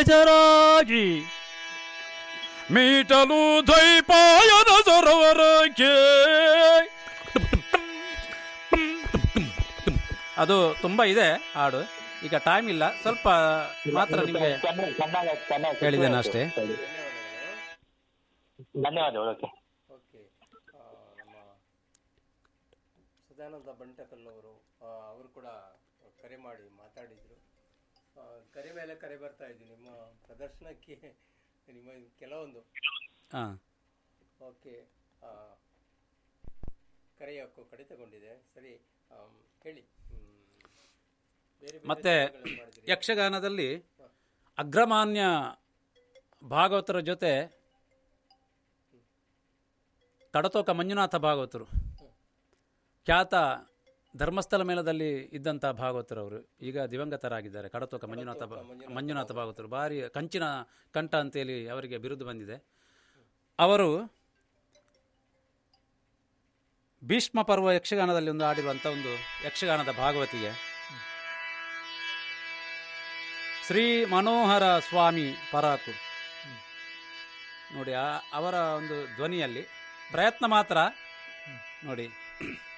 ಶ್ರೀಧರಾಗಿ ಮೀಟಲು ದ್ವೈಪಾಯನ ಸರೋವರಕ್ಕೆ ಅದು ತುಂಬ ಇದೆ ಹಾಡು ಈಗ ಟೈಮ್ ಇಲ್ಲ ಸ್ವಲ್ಪ ಮಾತ್ರ ನಿಮಗೆ ಚೆನ್ನಾಗಿ ಚೆನ್ನಾಗಿ ಚೆನ್ನಾಗಿ ಹೇಳಿದ್ದೇನೆ ಅಷ್ಟೇ ಧನ್ಯವಾದಗಳು ಓಕೆ ಓಕೆ ಆ, ನಮ್ಮ ಸದಾನಂದ ಬಂಟಕಲ್ ಅವರು ಆ, ಅವರು ಕೂಡ ಕರೆ ಮಾಡಿ ಮಾತಾಡಿದರು ಕರೆ ಮೇಲೆ ಕರೆ ಬರ್ತಾ ಇದೆ ನಿಮ್ಮ ಪ್ರದರ್ಶನಕ್ಕೆ ನಿಮ್ಮ ಕೆಲವೊಂದು ಹಾಂ ಓಕೆ ಆ, ಕರೆ ಯಾಕೋ ಕಡಿತಗೊಂಡಿದೆ ಸರಿ ಆಮ್, ಹೇಳಿ ಹ್ಮ್. ಬೇರೆ ಬೇರೆ ಮತ್ತೆ ಸಿನಿಮಾಗಳನ್ನು ಮಾಡಿದಿರಿ. ಯಕ್ಷಗಾನದಲ್ಲಿ ಅಗ್ರಮಾನ್ಯ ಭಾಗವತರ ಜೊತೆ ಕಡತೋಕ ಮಂಜುನಾಥ ಭಾಗವತರು ಖ್ಯಾತ ಧರ್ಮಸ್ಥಳ ಮೇಳದಲ್ಲಿ ಇದ್ದಂಥ ಭಾಗವತರು ಅವರು ಈಗ ದಿವಂಗತರಾಗಿದ್ದಾರೆ ಕಡತೋಕ ಮಂಜುನಾಥ ಭಾ- ಮಂಜುನಾಥ ಭಾಗವತರು ಭಾರಿ ಕಂಚಿನ ಕಂಠ ಅಂತೇಳಿ ಅವರಿಗೆ ಬಿರುದು ಬಂದಿದೆ ಅವರು ಭೀಷ್ಮ ಪರ್ವ ಯಕ್ಷಗಾನದಲ್ಲಿ ಒಂದು ಆಡಿರುವಂಥ ಒಂದು ಯಕ್ಷಗಾನದ ಭಾಗವತಿಗೆ ಶ್ರೀ ಮನೋಹರ ಸ್ವಾಮಿ ಪರಾಕು ನೋಡಿ ಆ- ಅವರ ಒಂದು ಧ್ವನಿಯಲ್ಲಿ ಪ್ರಯತ್ನ ಮಾತ್ರ ನೋಡಿ